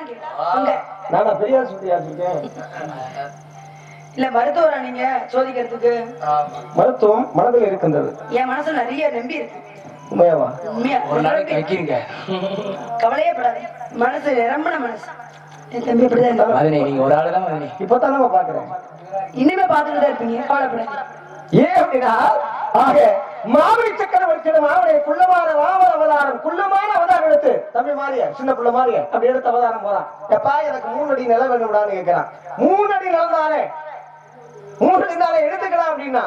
கேட்டேன் அங்க நானா பெரியார் சொல்லியா இருக்கேன் இல்ல மருத்துவரா நீங்க சோதிக்கிறதுக்கு மருத்துவம் மனதில் இருக்கின்றது என் மனசுல நிறைய நம்பி இருக்கு உண்மையாவா உண்மையா ஒரு நாளைக்கு வைக்கிறீங்க கவலையே படாது மனசு நிரம்பின மனசு என் தம்பி அப்படிதான் இருந்தான். மதனி நீங்க ஒரு ஆளு தான் மதனி இப்பதான் நம்ம பாக்குறேன் இனிமே பார்த்துட்டு தான் இருப்பீங்க கவலைப்படாது ஏன் அப்படின்னா ஆக மாவடி சக்கரவர்த்தியிடம் மாவடைய குள்ளமான வாவர அவதாரம் குள்ளமான அவதாரம் எடுத்து தம்பி மாறிய சின்ன புள்ள மாறிய அப்படி எடுத்து அவதாரம் போறான் எப்பா எனக்கு மூணு அடி நிலம் வேணும்டான்னு கேட்கிறான் மூணு அடி நிலம் தானே மூணு அடி தானே எடுத்துக்கலாம் அப்படின்னா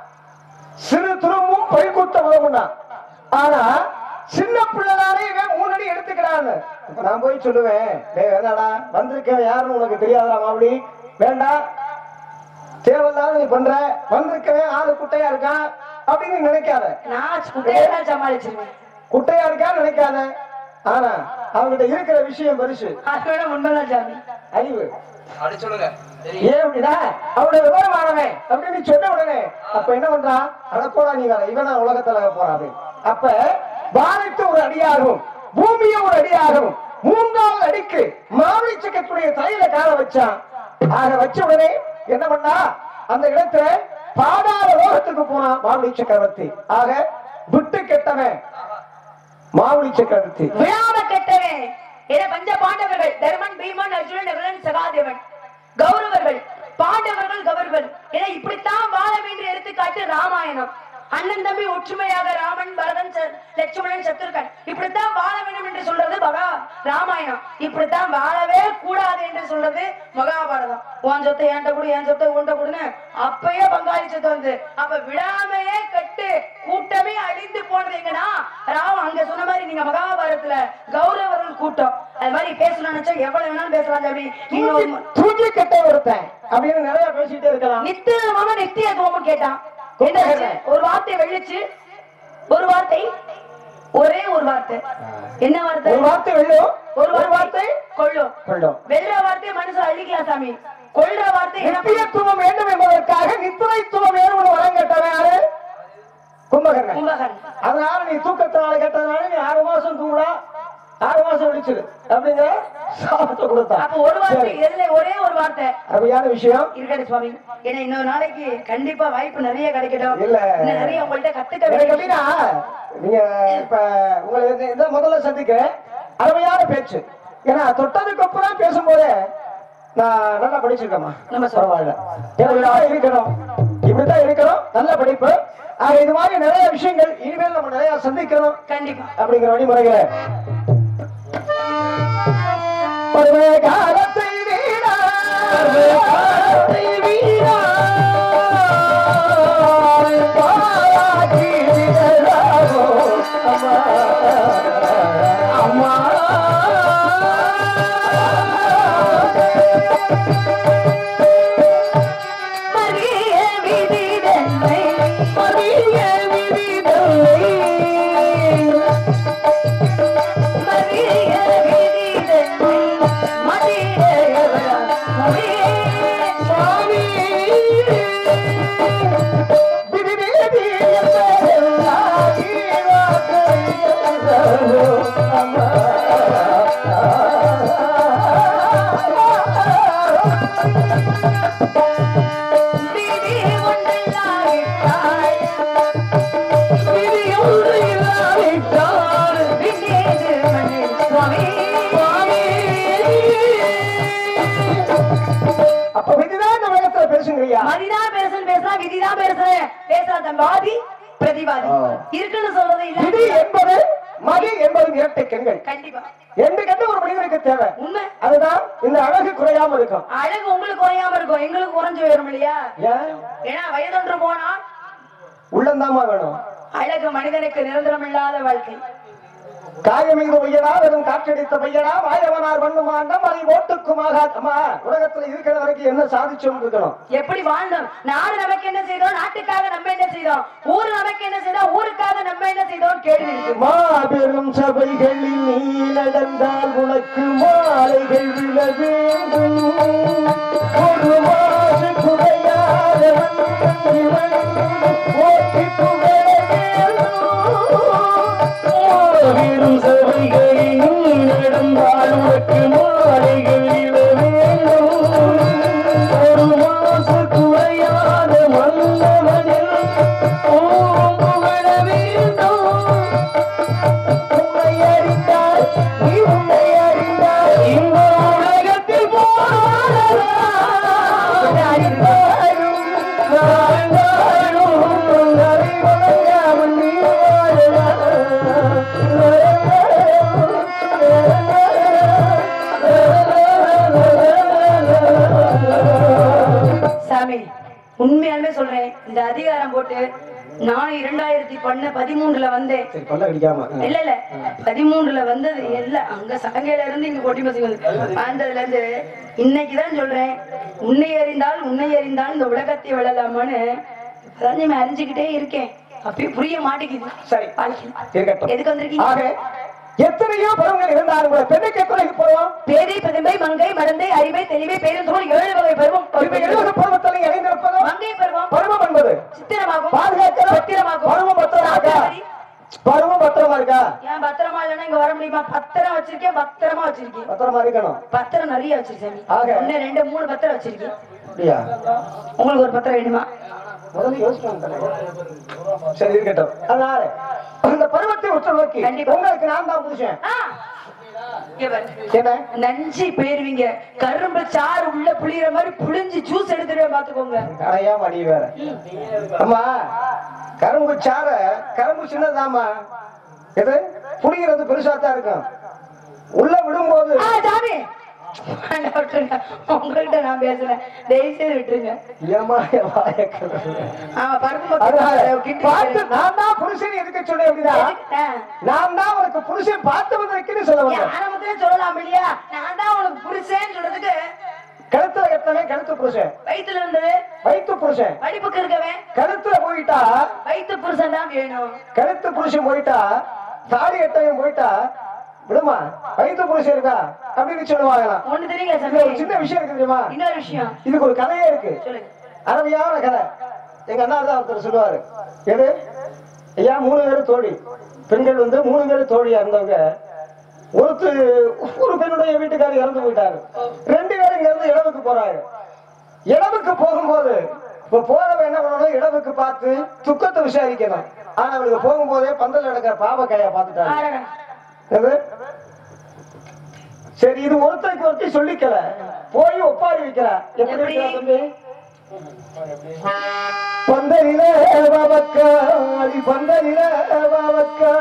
சிறு துரும்பும் பைக்குத்த உதவுனா ஆனா சின்ன பிள்ளைதானே இவன் மூணு அடி எடுத்துக்கிறான்னு இப்ப நான் போய் சொல்லுவேன் டேய் வேணாடா வந்திருக்கேன் யாருன்னு உனக்கு தெரியாதா மாவடி வேண்டாம் தேவையில்லாத நீ பண்ற வந்திருக்கவன் ஆளு குட்டையா இருக்கான் அப்படின்னு நீ நினைக்காத நான் குட்டையெல்லாம் சமாளிச்சிருவேன் குட்டையா இருக்கான்னு நினைக்காத ஆனா அவங்கிட்ட இருக்கிற விஷயம் பெருசு அது வேணா உண்மைதான் சாமி அறிவு அப்படி சொல்லுங்க ஏன் அப்படின்னா அவனோட விவரமானவன் அப்படின்னு நீ சொன்ன உடனே அப்ப என்ன பண்றான் அட போடா நீ வேற இவனா உலகத்துல போறாது அப்ப வானத்து ஒரு அடியாகவும் பூமியை ஒரு அடியாகவும் மூன்றாவது அடிக்கு மாவழி சக்கத்துடைய தலையில கால வச்சான் ஆக வச்ச உடனே என்ன பண்ணா அந்த இடத்துல பாதாள லோகத்துக்கு போனான் மாவழி சக்கரவர்த்தி ஆக விட்டு கெட்டவன் மாவழி சக்கரவர்த்தி விழாம கெட்டவன் என பஞ்ச பாண்டவர்கள் தர்மன் பீமன் அர்ஜுனன் நகுலன் சகாதேவன் கௌரவர்கள் பாண்டவர்கள் கௌரவர்கள் என இப்படித்தான் வாழ வேண்டிய எடுத்துக்காட்டு ராமாயணம் அண்ணன் தம்பி ஒற்றுமையாக ராமன் பரதன் ச- லட்சுமணன் சத்ருகன் இப்படித்தான் வாழ வேண்டும் என்று சொல்றது மகா ராமாயணம் இப்படித்தான் வாழவே கூடாது என்று சொல்றது மகாபாரதம் உன் சொத்தை ஏன்ட்ட கொடு என் சொத்தை உன்ட்ட கொடுன்னு அப்பயே பங்காளி சொத்து வந்து அப்ப விடாமையே கட்டு கூட்டமே அழிந்து போனது எங்கன்னா ராம அங்க சொன்ன மாதிரி நீங்க மகாபாரதத்துல கௌரவர்கள் கூட்டம் அது மாதிரி பேசணும்னு நினைச்சா எவ்வளவு வேணாலும் பேசலாம் தம்பி இன்னொரு மு- தூக்கி கெட்ட ஒருத்தன் அப்படின்னு நிறைய பேசிட்டே இருக்கலாம் நித்தியமான நித்தியத்துவம் கேட்டான் என்னாச்சு? ஒரு வார்த்தை வெள்ளிச்சு ஒரு வார்த்தை ஒரே ஒரு வார்த்தை என்ன வார்த்தை ஒரு வார்த்தை வெள்ளும் ஒரு வார்த்தை கொள்ளும் கொள்ளும் வெல்ற வார்த்தை மனுஷன் அழிக்கலாம் சாமி கொள்ற வார்த்தை என்ன பண்ணும்? நித்தியத்துவம் வேண்டும் என்பதற்காக நித்திரைத்துவம் வேணும் ஒரு வரம் கேட்டவன் யாரு கும்பகர்ணன் கும்பகர்ணன் அதனால நீ தூக்கத்தினால கேட்டதுனால நீ ஆறு மாசம் தூங்குடா ஆறு மாசம் விழிச்சிரு அப்படிங்கிற சாபத்தை கொடுத்தா அப்ப ஒரு வார்த்தை சரி. எதுல ஒரே ஒரு வார்த்தை அருமையான விஷயம் இருக்கட்டும் சுவாமி ஏன்னா இன்னொரு நாளைக்கு கண்டிப்பா வாய்ப்பு நிறைய கிடைக்கட்டும் இல்ல. இன்னும் நிறைய உங்கள்ட்ட கத்துக்க எனக்கு வேண்டிய எப்படின்னா நீங்க இப்ப உங்களை இந்த- இந்த முதல்ல சந்திக்கிறேன் அருமையான பேச்சு ஏன்னா தொட்டதுக்கு அப்புறம் பேசும்போதே நான் நல்லா படிச்சிருக்கேம்மா நம்ம சொல்றோம். பரவாயில்ல ஏன்னா இப்படிதான் இருக்கணும் இப்படித்தான் இருக்கணும் நல்ல படிப்பு ஆக இது மாதிரி நிறைய விஷயங்கள் இனிமேல் நம்ம நிறைய சந்திக்கணும் கண்டிப்பா அப்படிங்கிற வழிமுறைகளை பருவ காலத்தை வீணா காலத்தை வீணா பாராட்டி விடலாமோ அம்மா அம்மா மரிய விதிதன்மை மறிய விதிதல்லை மரிய விதிதன்மை மதியவளா சுவாமி விதி விதி என்பதெல்லாம் ஈவாக்கரியதோ அம்மா. விதி ஒன்றல்லாவிட்டால் விதி ஒன்று இல்லாவிட்டால் விண்ணேது மண்ணில் சுவாமி அப்ப விதிதான் இந்த உலகத்துல பேசுங்கய்யா மதிதான் பேசணும் பேசலாம் விதிதான் பேசுறேன் பேசலாம் தன் வாதி பிரதிவாதி ஆ. இருக்குன்னு சொல்றது விதி இல்ல என்பது மதி என்பது இரட்டை கண்கள் கண்டிப்பா ரெண்டு கண்ணு ஒரு மனிதனுக்கு தேவை உண்மை அதுதான் இந்த அழகு குறையாம இருக்கும் அழகு உங்களுக்கு குறையாம இருக்கும் எங்களுக்கு குறைஞ்சு போயிடும் இல்லையா ஏன் ஏன்னா வயதொன்று போனா உள்ளந்தாமா வேணும் அழகு மனிதனுக்கு நிரந்தரம் இல்லாத வாழ்க்கை காயமிகு பையனா வெறும் காற்றடித்த பையனா வாயவனார் மண்ணு மாண்டம் அதை ஓட்டுக்குமாக அம்மா உலகத்துல இருக்கிற வரைக்கும் என்ன சாதிச்சோம் இருக்கணும் எப்படி வாழ்ந்தோம் நாடு நமக்கு என்ன செய்தோம் நாட்டுக்காக நம்ம என்ன செய்தோம் ஊரு நமக்கு என்ன செய்தோம் ஊருக்காக நம்ம என்ன செய்தோம் கேள்வி இருக்கு மாபெரும் சபைகளில் நீ நடந்தால் உனக்கு மாலைகள் விழ வேண்டும் ஒரு மாசு குறையாத வண்ணங்கள் ஓட்டி புகழ வேண்டும் மாபெரும் சபைகளில் நீ நடந்தால் உனக்கு மாலைகள் சாமி உண்மையாலுமே சொல்றேன் இந்த அதிகாரம் போட்டு நான் இரண்டாயிரத்தி பண்ண பதிமூன்றுல வந்தேன் சரி பல்ல கடிக்காம இல்ல இல்ல பதிமூன்றுல வந்தது எல்லாம் அங்க சலங்கையில இருந்து இங்க கொட்டி மசி வந்து வந்ததுல இருந்து இன்னைக்குதான் சொல்றேன் உன்னை அறிந்தால் உன்னை அறிந்தால் இந்த உலகத்தை விழலாமான்னு இப்பதான் நீ அறிஞ்சுக்கிட்டே இருக்கேன் அப்பயே புரிய மாட்டேங்குது சரி வாழ்க்கையில. இருக்கட்டும் எதுக்கு வந்திருக்கீங்க ஆக எத்தனையோ பருவங்கள் இருந்தாலும் கூட பெண்ணுக்கு எத்தனை பருவம் பேதை பதுமை மங்கை மடந்தை அறிவை தெளிவை பேருந்தோல் ஏழு வகை பருவம் இந்த எழுபது பருவத்தில் இணைந்திருப்பதும் மங்கை பருவம் பருவம் என்பது சித்திரமாகும் பாதுகாக்கிற பத்திரமாகும் பருவம் பத்திரமா இருக்கா சாப்பிடுறபடி. பருவம் பத்திரமா இருக்கா ஏன் பத்திரமா இல்லைன்னா இங்க வர முடியுமா பத்திரம் வச்சிருக்கேன் பத்திரமா வச்சிருக்கேன் பத்திரமா இருக்கணும் பத்திரம் நிறைய வச்சிருக்கேன் ஆக. ஒண்ணு ரெண்டு மூணு பத்திரம் வச்சிருக்கேன் அப்படியா உங்களுக்கு ஒரு பத்திரம் வேணுமா முதல்ல யோசிக்கணும் தலைவர். சரி இருக்கட்டும் அதனால அந்த பருவத்தை உற்று நோக்கி கண்டிப்பா. உங்களுக்கு நான் தான் புருஷன் ஆ. இங்க பாரு. என்ன நஞ்சு போயிருவீங்க கரும்பு சாறு உள்ள புளியற மாதிரி புளிஞ்சு ஜூஸ் எடுத்துட்டு பாத்துக்கோங்க கடையா மடி வேற அம்மா கரும்பு சார கரும்பு சின்னதாமா எது புடிங்கிறது பெருசா தான் இருக்கும் உள்ள விடும்போது ஆ, சாமி வேண்டாம், விட்டுருங்க உங்கள்கிட்ட நான் பேசுறேன் தயவு செய்து விட்டுருங்க ஏமா என் வாயை கிளறுற. ஆமா பருப்பு அதனால மக்கள் கிண்டி பார்த்து வைக்கிறேன். நான் தான் புருஷன் எதுக்கு சொன்னேன் அப்படின்னா எதுக்கு? நான் தான் உனக்கு புருஷன் பார்த்து வந்திருக்கேன்னு சொல்ல ஏன் வந்தேன் ஆரம்பத்திலே சொல்லலாம் இல்லையா நான் தான் உனக்கு புருஷன்னு சொல்றதுக்கு கழுத்துல கட்டவன் கழுத்து புருஷன் வயித்துல இருந்தது வயிற்று புருஷன் படிப்புக்கு இருக்கவன் கழுத்துல போயிட்டா வயிற்று புருஷன் தான் வேணும் கழுத்து புருஷன் போயிட்டா தாடி கட்டவன் போயிட்டா விடுமா வயிற்று புருஷன் இருக்கா அப்படின்னு சொல்லுவாங்களாம் ஒண்ணு தெரியல இதுல ஒரு சாமி சின்ன விஷயம் இருக்கு தெரியுமா இன்னொரு விஷயம் இதுக்கு ஒரு கதையே இருக்கு சொல்லுங்க அருமையான கதை எங்க அண்ணா தான் ஒருத்தர் சொல்லுவாரு எது ஐயா மூணு பேரும் தோழி பெண்கள் வந்து மூணு பேரும் தோழியா இருந்தவங்க ஒருத்தர் ஒரு பெண்ணுடைய வீட்டுக்காரர் இறந்து போயிட்டாரு ரெண்டு பேரும் இங்க இருந்து இடவுக்கு போறாங்க இடவுக்கு போகும்போது இப்ப போறவ என்ன பண்ணணும் இடவுக்கு பார்த்து துக்கத்தை விசாரிக்கணும் ஆனா அவளுக்கு போகும்போதே பந்தல் நடக்கிற பாவக்காயா பார்த்துட்டாங்க ஆடடா. எது? சரி இது ஒருத்தருக்கு ஒருத்தி சொல்லிக்கல போய் ஒப்பாரி வைக்கிற எப்படி எப்படி? வைக்கிறா தம்பி பந்தரில பாவக்கா அடி பந்தரில பாவக்கா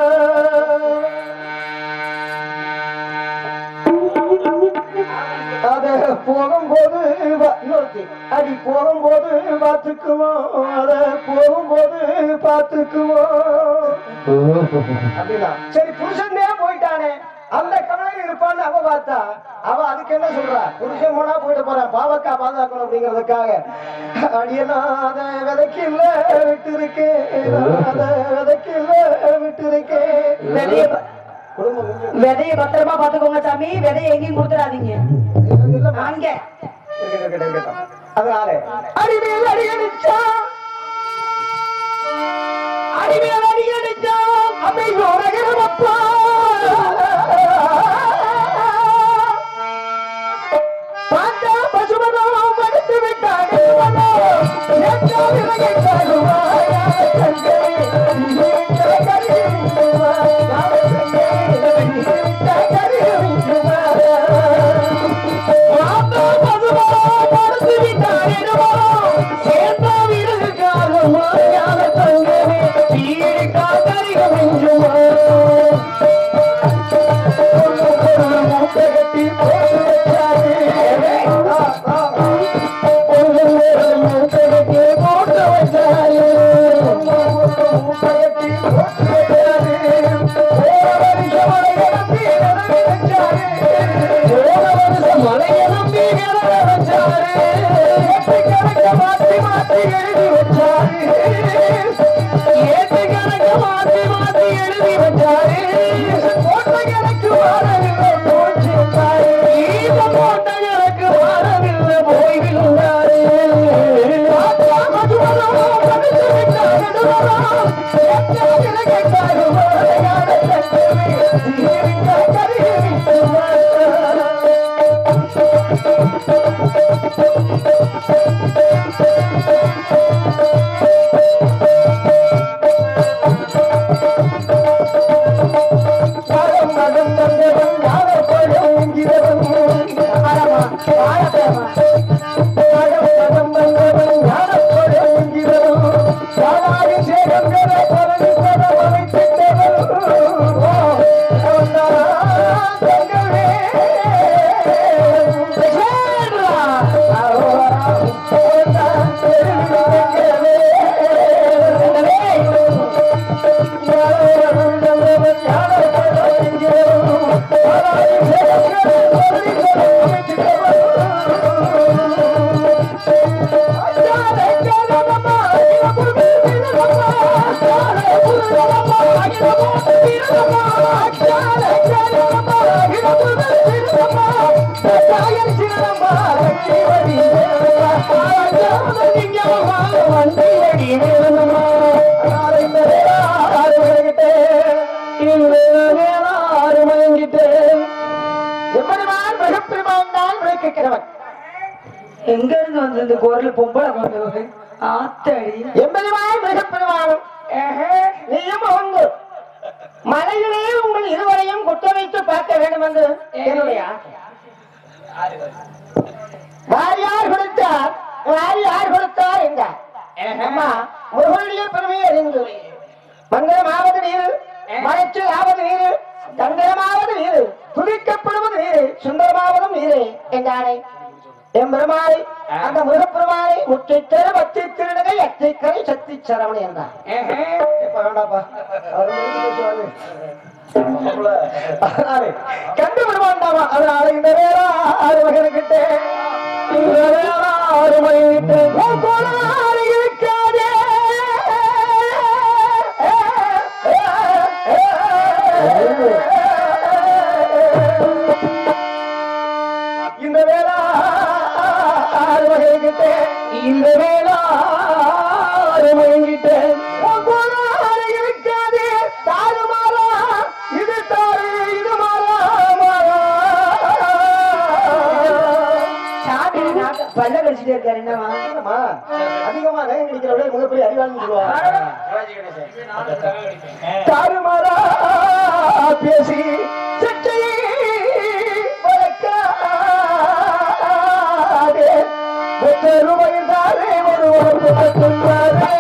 அத போகும்போது வா- இன்னொருத்தி அடி போகும்போது பார்த்துக்குவோம் அத போகும்போது பார்த்துக்குவோம் அப்படின்னா சரி புருஷனே போயிட்டானே அந்த கவலையில் இருப்பான்னு அவ பார்த்தா அவ அதுக்கு என்ன சொல்றா புருஷன் போனா போயிட்டு போறான் பாவக்கா பாதுகாக்கணும் அப்படிங்கிறதுக்காக அடியனாத விதைக்கில்ல விட்டு இருக்கேன் அத விதைக்கில்ல விட்டு விதைய இருக்கேன் ப- குடும்பம் கொஞ்சம் விதைய பத்திரமா பாத்துக்கோங்க சாமி விதைய எங்கேயும் கொடுத்துடாதீங்க இல்லம்மா. அங்க இருக்கட்டும், இருக்கட்டும், இருக்கட்டும். அதனால அடிமேல் அடி அடிச்சா அடிமேல் அடி அடிச்சா அமையோட கிரமப்பா பார்த்தா பசுமனோ மடித்து விட்டானே மனோ ஏற்றா விலகி தருவாயா கண்டே நீட்ட கருவி விட்டுவாயா கண்டே நீட்ட கருவி விட்டுவாயா மாதா பசுமோ மடித்து விட்டானே மனோ சேர்ந்தா விலகாலுமா ஞான தங்கமே வீடு காத்தறிக மிஞ்சுமா மாத்தி மாத்தி எழுதி வச்சாரு ஏத்து கணக்க மாத்தி மாத்தி எழுதி வச்சாரு போட்ட கணக்கு வாழவில்லை போச்சு ஈச போட்ட கணக்கு வாழவில்லை போய் விழுந்தாரு கருவி எப்படிமான் மிகப்பெருமான் தான் விளக்குகிறவன் எங்க இருந்து வந்து இந்த குரல் பொம்பளை கொண்டு ஆத்தடி எம்பெருமான் மிகப்பெருமானும் நீயும் வந்து மலையிலே உங்கள் இருவரையும் குட்ட வைத்து பார்க்க வேண்டும் என்று என்னுடைய ஆசை. யார் யார் கொடுத்தார் யார் யார் கொடுத்தார் என்றார் அம்மா முருகனுடைய பெருமையை அறிந்து மங்களமாவது வீடு மலைச்சல் ஆவது வீடு தந்திரமாவது வீடு துதிக்கப்படுவது வீடு சுந்தரமாவதும் வீடு என்றானே எம்பெருமானை அந்த முருகப்பெருமானை முற்றித்தர பத்தி திருடகை அத்தைக்கரை சக்தி சரவணி என்றார் இப்ப வேண்டாப்பா அவர் முடிஞ்சு பேசுவாரு. அதனாலே, கண்டு வருவாண்டாமா அதனால இந்த வேளா ஆறு மகனுக்கிட்ட இந்த வேளா ஆறு மகனுக்கிட்ட உன் கோளாறு இருக்காதே இந்த வேளா ஆறு மகனுக்கிட்ட இந்த வேளா ஆறு மகனுக்கிட்ட உன் கோளாறு இருக்காதே தாறுமாறா இது தாறு இது மாறா மாறா சாமி நாக்க பல்ல கடிச்சிட்டே இருக்காரு என்னவா என்னம்மா, அதிகமா நேரம் கிடைக்கிறவளே மிகப்பெரிய அறிவாளின்னு சொல்லுவாங்க தாறுமாறா பேசி சட்டையை வளர்க்காதே. பெற்ற ரூபாயில் தாரே ஒரு உறவு பெற்றாரே.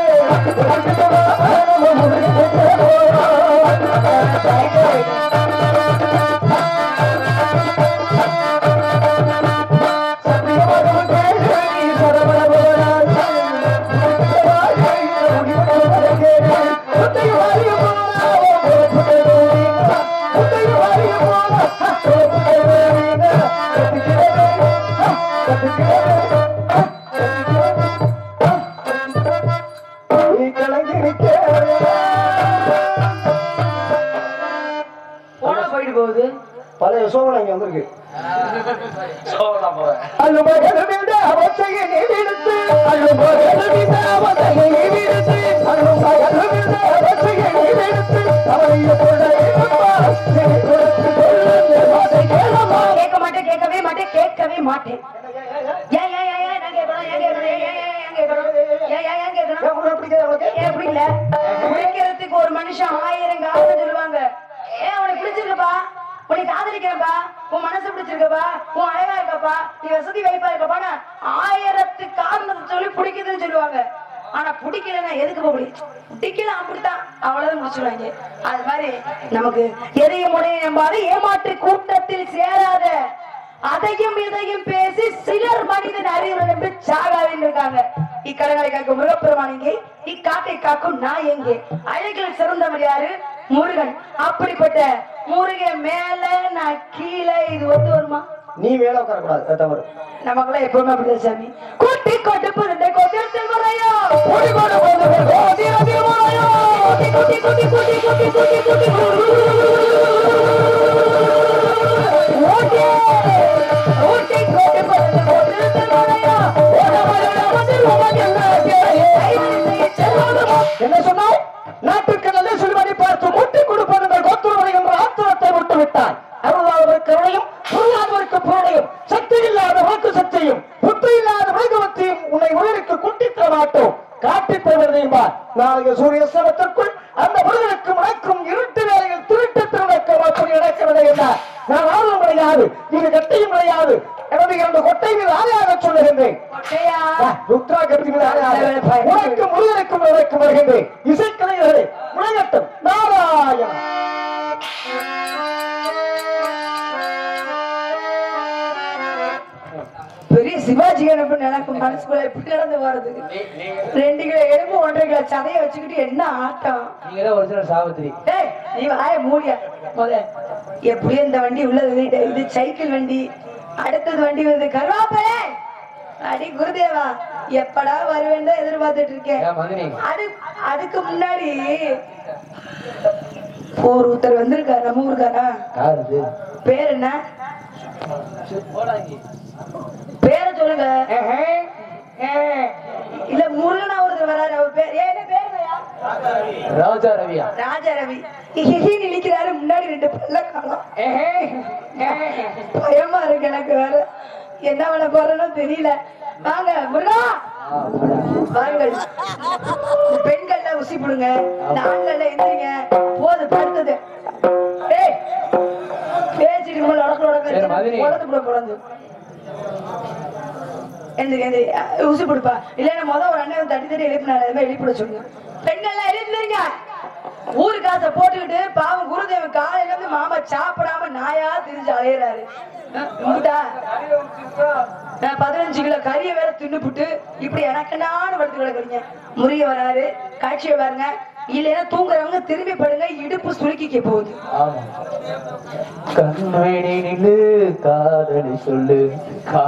சத்தியமாக கேள்வி சரவணபவனாய். போன போயிட்டு போகுது பழைய சோழன் இங்க வந்திருக்கு அழுமகனமிந்த அவசையை நீவிடுத்து, அழுமகனமிந்த அவசையை நீவிடுத்து, அழுமகனமிந்த அவசையை நீவிடுத்து, அவளைய கொள்ளையிடுமா, என்னை கொடுத்து கொள்ளும் என் வாசை கேளம்மா. கேட்க மாட்டேன் கேட்கவே மாட்டேன் கேட்கவே மாட்டேன் ஏன் ஏன் ஏன் ஏன் நான் கேட்கணும் ஏன் கேட்கணும் ஏன் ஏன் ஏன் ஏன் கேட்கணும் ஏன் ஏன் ஏன் கேட்கணும் ஏன் உனக்கு பிடிக்காது உனக்கு? ஏன் அப்படி இல்ல பிடிக்கிறதுக்கு ஒரு மனுஷன் ஆயிரம் காரணம் சொல்லுவாங்க ஏன் உனக்கு பிடிச்சிருக்கப்பா உனக்கு காதலிக்கிறப்பா உன் மனசு பிடிச்சிருக்கப்பா உன் அழகா இருக்கப்பா நீ வசதி வாய்ப்பா இருக்கப்பான்னு ஆயிரத்து காரணத்தை சொல்லி பிடிக்குதுன்னு சொல்லுவாங்க ஆனா பிடிக்கலன்னா எதுக்கு போய் பிடிக்கல அப்படித்தான் அவ்வளவுதான் முடிச்சுடுவாங்க அது மாதிரி நமக்கு எதையும் உடைய நம்பாது ஏமாற்று கூட்டத்தில் சேராத அதையும் இதையும் பேசி சிலர் மனிதன் அறிவுரை நம்பி சாகாவின்னு இருக்காங்க இக்கடங்களை காக்கும் முருகப்பெருமான் எங்கே இக்காட்டை காக்கும் நான் எங்கே அழகில் சிறந்தவர் யாரு முருகன் அப்படிப்பட்ட முருகன் மேல நான் கீழே இது ஒத்து வருமா நீ மேல உட்காரக்கூடாது அது தவறு நமக்கெல்லாம் எப்பவுமே அப்படிதான் சாமி கூட்டி கொண்டு பிறந்த கோட்டில் முறையோ கூடி கொண்டு போவது கோதி அதி முறையோ. கூட்டி கூட்டி கூட்டி கூட்டி கூட்டி கூட்டி கூட்டி ஓட்டி ஊட்டி கொண்டு பிறந்த கோட்டில் முறையோ என்ன சொன்னாய் நாட்டுக்கு நல்ல செல்வனை பார்த்து முட்டி கொடுப்பதுங்கள் கொத்துருவனை என்ற ஆத்திரத்தை விட்டு விட்டாய் அருளாதவர் கருணையும் பொருளாதவருக்கு பொருளையும் சக்தி இல்லாத வாக்கு சக்தியும் புத்தி இல்லாத வைகவத்தையும் உன்னை உயிருக்கு குட்டித்தர மாட்டோம் காட்டித் தருவதையுமா நாளைய சூரிய சமத்திற்குள் அந்த முருகனுக்கு முழக்கும் இருட்டு வேலையில் திருட்டு திருடக்க அப்படி நடக்கிறது என்ன நான் ஆர்வம் கிடையாது இது கட்டையும் கிடையாது எனது இரண்டு கொட்டை மீது ஆணையாக சொல்லுகின்றேன் கொட்டையா ருத்ரா கருத்தி மீது ஆணையாக உனக்கு முருகனுக்கும் உனக்கு வருகின்றேன் இசைக்கலைஞர்களே முழங்கட்டும் நாராயண பெரிய சிவாஜி கணப்பன் எனக்கு மனசுக்குள்ள எப்படி நடந்து வருது ரெண்டு கிலோ எலும்பு ஒன்றரை கிலோ சதைய வச்சுக்கிட்டு என்ன ஆட்டம் நீங்க தான் ஒரிஜினல் சாவித்திரி டேய் நீ வாய மூடியா முத எப்படியும் இந்த வண்டி உள்ளது இது- இது சைக்கிள் வண்டி அடுத்தது வண்டி வருது கருவாப்பே அடி குருதேவா எப்படா வருவேன்னு எதிர்பார்த்துட்டு இருக்கேன் ஏன் மதினி அது அதுக்கு முன்னாடி ஒரு ஒருத்தர் வந்திருக்காரு நம்ம ஊருக்காரா யார் இது பேர் என்ன பேரை சொல்லுங்க இல்ல முருகனா ஒருத்தர் வராரு அவர் பேர் ஏன் என்ன பேருங்கய்யா ராஜா ரவியா ராஜா ரவி ஹிஹின்னு இழிக்கிறாரு முன்னாடி ரெண்டு பல்ல காலம் பயமா இருக்கு எனக்கு வேற என்ன பண்ண போறேன்னு தெரியல வாங்க முருகா ஆ, வாடா. வாருங்கள் பெண்கள்ல உசி போடுங்க இந்த ஆண்கள்ல எந்திரிங்க போது படுத்தது ஏய் பேசிட்டு இருக்கும்போது உடக்கு சரி, மதினி. உடக்கு உடத்து கூட பிறந்து எந்திரி எந்திரி அஹ், உசி போடுப்பா இல்லைன்னா முத ஒரு அண்ணன் தட்டி தட்டி எழுப்பினாரு அது மாதிரி எழுப்பிட சொல்லுங்க பெண்கள்லாம் எழுப்பிடுங்க ஊரு காசை போட்டுக்கிட்டு பாவம் குருதேவன் காலையில இருந்து மாமா சாப்பிடாம நாயா திரிஞ்சு அலையிறாரு அஹ், இங்குட்டா நான் பதினஞ்சு கிலோ கறியை வேற தின்னுபுட்டு இப்படி எனக்கு நானும் படுத்து கிடக்குறீங்க முறிய வராரு காட்சியை பாருங்க இல்லைன்னா தூங்குறவங்க திரும்பி படுங்க இடுப்பு சுருக்கிக்க போகுது ஆமா கண்மணி நில்லு காதலி சொல்லு கா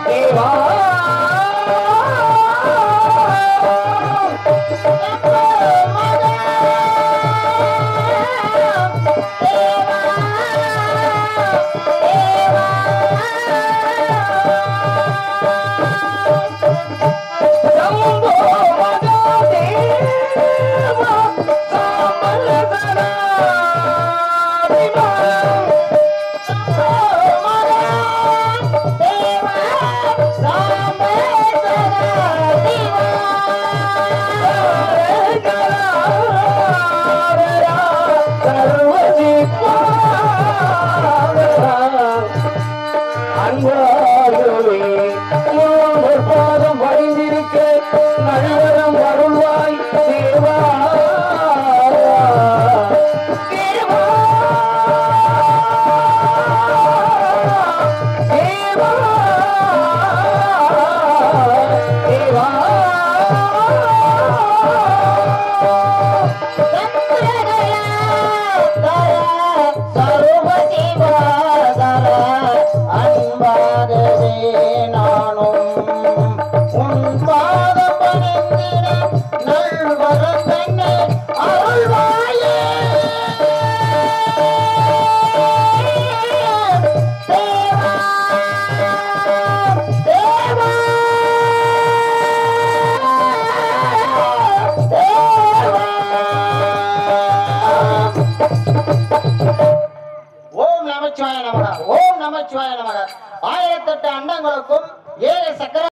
தேவா நமச்சிவாய நமக ஓம் நமச்சிவாய நமக ஆயிரத்தெட்டு அண்டங்களுக்கும் ஏழு சக்கர